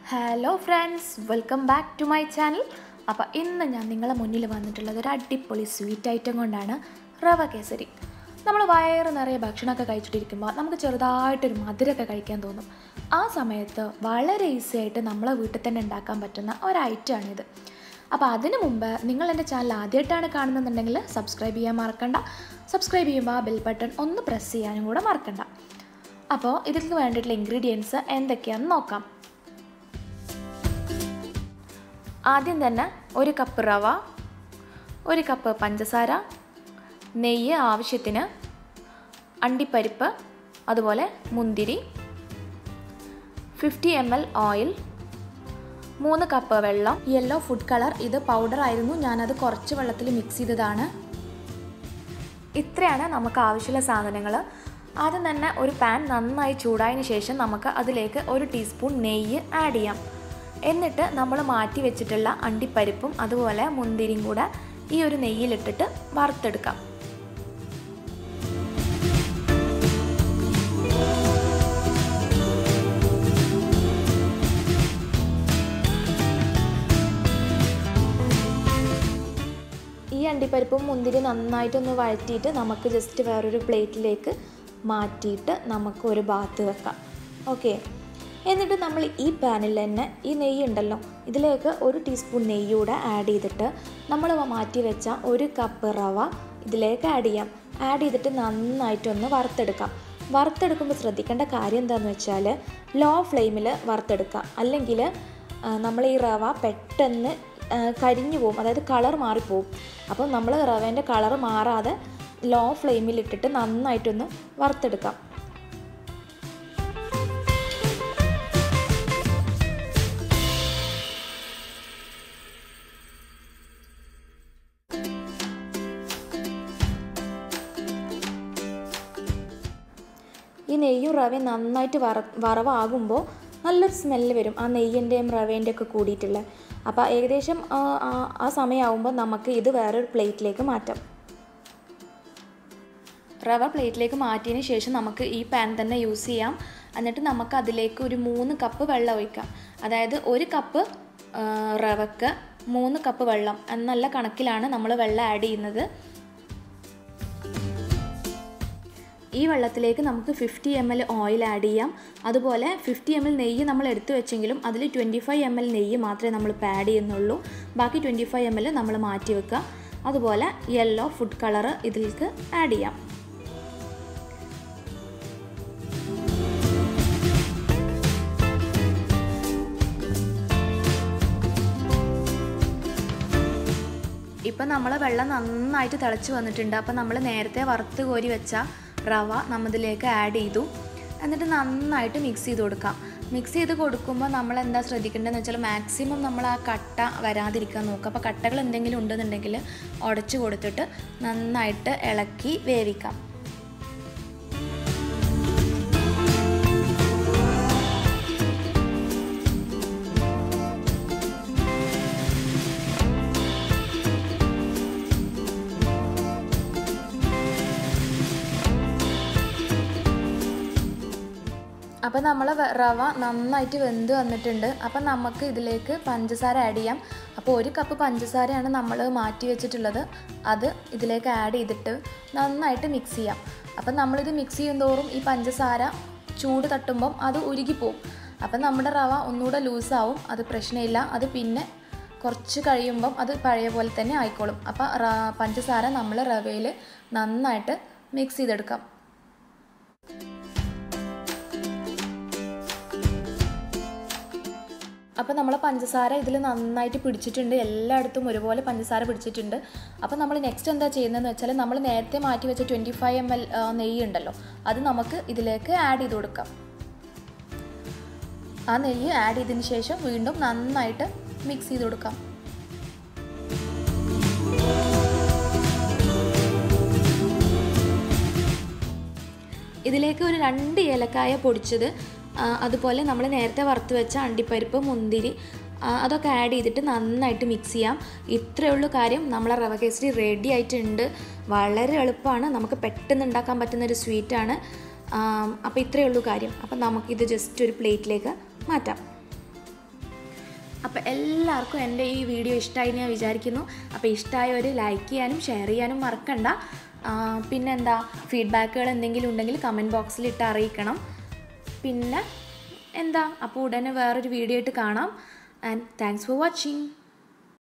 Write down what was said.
hello friends welcome back to my channel അപ്പോൾ ഇന്ന് ഞാൻ നിങ്ങളെ മുന്നിൽ വന്നിട്ടുള്ളത് ഒരു അടിപൊളി സ്വീറ്റ് ഐറ്റം കൊണ്ടാണ് റവ കേസരി നമ്മൾ വയറ് നിറയെ ഭക്ഷണമൊക്കെ കഴിച്ചിട്ടിരിക്കുമ്പോൾ നമുക്ക് ചെറുതായിട്ടൊരു മധുരമൊക്കെ കഴിക്കാൻ തോന്നും ആ സമയത്ത് വളരെ ഈസി ആയിട്ട് നമ്മളെ വീട്ടിൽ തന്നെ ഉണ്ടാക്കാൻ പറ്റുന്ന ഒരു ഐറ്റമാണിത് അപ്പോൾ അതിനു മുമ്പ് നിങ്ങൾ എൻ്റെ ചാനൽ ആദ്യമായിട്ടാണ് കാണുന്നുണ്ടെങ്കിൽ സബ്സ്ക്രൈബ് ചെയ്യാൻ മറക്കണ്ട സബ്സ്ക്രൈബ് ചെയ്യുമ്പോൾ ആ ബെൽ ബട്ടൺ ഒന്ന് പ്രസ് ചെയ്യാനും കൂടെ മറക്കണ്ട അപ്പോൾ ഇതിലേക്ക് വേണ്ടിയിട്ടുള്ള ഇൻഗ്രീഡിയൻസ് എന്തൊക്കെയാണെന്ന് നോക്കാം ആദ്യം തന്നെ ഒരു കപ്പ് റവ ഒരു കപ്പ് പഞ്ചസാര നെയ്യ് ആവശ്യത്തിന് അണ്ടിപ്പരിപ്പ് അതുപോലെ മുന്തിരി ഫിഫ്റ്റി എം എൽ ഓയിൽ മൂന്ന് കപ്പ് വെള്ളം യെല്ലോ ഫുഡ് കളർ ഇത് പൗഡർ ആയിരുന്നു ഞാനത് കുറച്ച് വെള്ളത്തിൽ മിക്സ് ചെയ്തതാണ് ഇത്രയാണ് നമുക്ക് ആവശ്യമുള്ള സാധനങ്ങൾ ആദ്യം തന്നെ ഒരു പാൻ നന്നായി ചൂടായതിനു ശേഷം നമുക്ക് അതിലേക്ക് ഒരു ടീസ്പൂൺ നെയ്യ് ആഡ് ചെയ്യാം എന്നിട്ട് നമ്മൾ മാറ്റി വെച്ചിട്ടുള്ള അണ്ടിപ്പരിപ്പും അതുപോലെ മുന്തിരിയും കൂടെ ഈ ഒരു നെയ്യിലിട്ടിട്ട് വറുത്തെടുക്കാം ഈ അണ്ടിപ്പരിപ്പും മുന്തിരി നന്നായിട്ടൊന്ന് വഴറ്റിയിട്ട് നമുക്ക് ജസ്റ്റ് വേറൊരു പ്ലേറ്റിലേക്ക് മാറ്റിയിട്ട് നമുക്ക് ഒരു ഭാഗത്ത് വെക്കാം ഓക്കെ എന്നിട്ട് നമ്മൾ ഈ പാനിൽ തന്നെ ഈ നെയ്യ് ഉണ്ടല്ലോ ഇതിലേക്ക് ഒരു ടീസ്പൂൺ നെയ്യൂടെ ആഡ് ചെയ്തിട്ട് നമ്മൾ മാറ്റി വെച്ച ഒരു കപ്പ് റവ ഇതിലേക്ക് ആഡ് ചെയ്യാം ആഡ് ചെയ്തിട്ട് നന്നായിട്ടൊന്ന് വറുത്തെടുക്കാം വറുത്തെടുക്കുമ്പോൾ ശ്രദ്ധിക്കേണ്ട കാര്യം എന്താണെന്ന് വെച്ചാൽ ലോ ഫ്ലെയിമിൽ വറുത്തെടുക്കുക അല്ലെങ്കിൽ നമ്മൾ ഈ റവ പെട്ടെന്ന് കരിഞ്ഞു പോകും അതായത് കളർ മാറിപ്പോവും അപ്പം നമ്മൾ റവേൻ്റെ കളർ മാറാതെ ലോ ഫ്ലെയിമിലിട്ടിട്ട് നന്നായിട്ടൊന്ന് വറുത്തെടുക്കാം ഈ നെയ്യും റവയും നന്നായിട്ട് വറ വറവാകുമ്പോൾ നല്ലൊരു സ്മെല്ല് വരും ആ നെയ്യിൻ്റെയും റവേൻ്റെയും ഒക്കെ കൂടിയിട്ടുള്ള അപ്പോൾ ഏകദേശം ആ സമയമാകുമ്പോൾ നമുക്ക് ഇത് വേറൊരു പ്ലേറ്റിലേക്ക് മാറ്റാം റവ പ്ലേറ്റിലേക്ക് മാറ്റിയതിന് ശേഷം നമുക്ക് ഈ പാൻ തന്നെ യൂസ് ചെയ്യാം എന്നിട്ട് നമുക്ക് അതിലേക്ക് ഒരു മൂന്ന് കപ്പ് വെള്ളം ഒഴിക്കാം അതായത് ഒരു കപ്പ് റവക്ക് മൂന്ന് കപ്പ് വെള്ളം എന്നല്ല കണക്കിലാണ് നമ്മൾ വെള്ളം ആഡ് ചെയ്യുന്നത് ഈ വെള്ളത്തിലേക്ക് നമുക്ക് fifty M L oil add ചെയ്യാം അതുപോലെ ഫിഫ്റ്റി എം എൽ നെയ്യ് നമ്മൾ എടുത്തു വെച്ചെങ്കിലും അതിൽ ട്വൻറ്റി ഫൈവ് എം എൽ നെയ്യ് മാത്രമേ നമ്മൾ ഇപ്പോൾ ആഡ് ചെയ്യുന്നുള്ളൂ ബാക്കി ട്വൻറ്റി ഫൈവ് എം എൽ നമ്മൾ മാറ്റി വെക്കുക അതുപോലെ യെല്ലോ ഫുഡ് കളർ ഇതിലേക്ക് ആഡ് ചെയ്യാം ഇപ്പം നമ്മൾ വെള്ളം നന്നായിട്ട് തിളച്ച് വന്നിട്ടുണ്ട് അപ്പം നമ്മൾ നേരത്തെ വറുത്ത് കോരി വെച്ച റവ നമ്മതിലേക്ക് ആഡ് ചെയ്തു എന്നിട്ട് നന്നായിട്ട് മിക്സ് ചെയ്ത് കൊടുക്കാം മിക്സ് ചെയ്ത് കൊടുക്കുമ്പോൾ നമ്മൾ എന്താ ശ്രദ്ധിക്കേണ്ടതെന്ന് വെച്ചാൽ മാക്സിമം നമ്മൾ ആ കട്ട വരാതിരിക്കാൻ നോക്കുക അപ്പോൾ കട്ടകൾ എന്തെങ്കിലും ഉണ്ടെന്നുണ്ടെങ്കിൽ ഉടച്ച് കൊടുത്തിട്ട് നന്നായിട്ട് ഇളക്കി വേവിക്കാം അപ്പോൾ നമ്മൾ റവ നന്നായിട്ട് വെന്ത് വന്നിട്ടുണ്ട് അപ്പം നമുക്ക് ഇതിലേക്ക് പഞ്ചസാര ആഡ് ചെയ്യാം അപ്പോൾ ഒരു കപ്പ് പഞ്ചസാരയാണ് നമ്മൾ മാറ്റി വെച്ചിട്ടുള്ളത് അത് ഇതിലേക്ക് ആഡ് ചെയ്തിട്ട് നന്നായിട്ട് മിക്സ് ചെയ്യാം അപ്പം നമ്മളിത് മിക്സ് ചെയ്യും തോറും ഈ പഞ്ചസാര ചൂട് തട്ടുമ്പം അത് ഉരുകിപ്പോവും അപ്പം നമ്മുടെ റവ ഒന്നുകൂടെ ലൂസാവും അത് പ്രശ്നമില്ല അത് പിന്നെ കുറച്ച് കഴിയുമ്പം അത് പഴയ പോലെ തന്നെ ആയിക്കോളും അപ്പോൾ പഞ്ചസാര നമ്മൾ റവയിൽ നന്നായിട്ട് മിക്സ് ചെയ്തെടുക്കാം അപ്പോൾ നമ്മൾ പഞ്ചസാര ഇതിൽ നന്നായിട്ട് പിടിച്ചിട്ടുണ്ട് എല്ലായിടത്തും ഒരുപോലെ പഞ്ചസാര പിടിച്ചിട്ടുണ്ട് അപ്പോൾ നമ്മൾ നെക്സ്റ്റ് എന്താ ചെയ്യുന്നതെന്ന് വെച്ചാൽ നമ്മൾ നേരത്തെ മാറ്റി വെച്ച ട്വൻറ്റി ഫൈവ് എം എൽ നെയ്യ് ഉണ്ടല്ലോ അത് നമുക്ക് ഇതിലേക്ക് ആഡ് ചെയ്ത് കൊടുക്കാം ആ നെയ്യ് ആഡ് ചെയ്തതിന് ശേഷം വീണ്ടും നന്നായിട്ട് മിക്സ് ചെയ്ത് കൊടുക്കാം ഇതിലേക്ക് ഒരു രണ്ട് ഏലക്കായ പൊടിച്ചത് അതുപോലെ നമ്മൾ നേരത്തെ വറുത്ത് വെച്ച അണ്ടിപ്പരിപ്പ് മുന്തിരി അതൊക്കെ ആഡ് ചെയ്തിട്ട് നന്നായിട്ട് മിക്സ് ചെയ്യാം ഇത്രയേ ഉള്ളൂ കാര്യം നമ്മളെ റവ കേസരി റെഡി ആയിട്ടുണ്ട് വളരെ എളുപ്പമാണ് നമുക്ക് പെട്ടെന്ന് ഉണ്ടാക്കാൻ പറ്റുന്ന ഒരു സ്വീറ്റാണ് അപ്പോൾ ഇത്രയേ ഉള്ളൂ കാര്യം അപ്പം നമുക്കിത് ജസ്റ്റ് ഒരു പ്ലേറ്റിലേക്ക് മാറ്റാം അപ്പോൾ എല്ലാവർക്കും എൻ്റെ ഈ വീഡിയോ ഇഷ്ടമായി ഞാൻ വിചാരിക്കുന്നു അപ്പോൾ ഇഷ്ടമായവർ ലൈക്ക് ചെയ്യാനും ഷെയർ ചെയ്യാനും മറക്കണ്ട ആ, പിന്നെന്താ ഫീഡ്ബാക്കുകൾ എന്തെങ്കിലും ഉണ്ടെങ്കിൽ കമൻറ്റ് ബോക്സിൽ ഇട്ട് അറിയിക്കണം പിന്നെ എന്താ അപ്പോൾ ഉടനെ വേറൊരു വീഡിയോ ആയിട്ട് കാണാം ആൻഡ് താങ്ക്സ് ഫോർ വാച്ചിങ്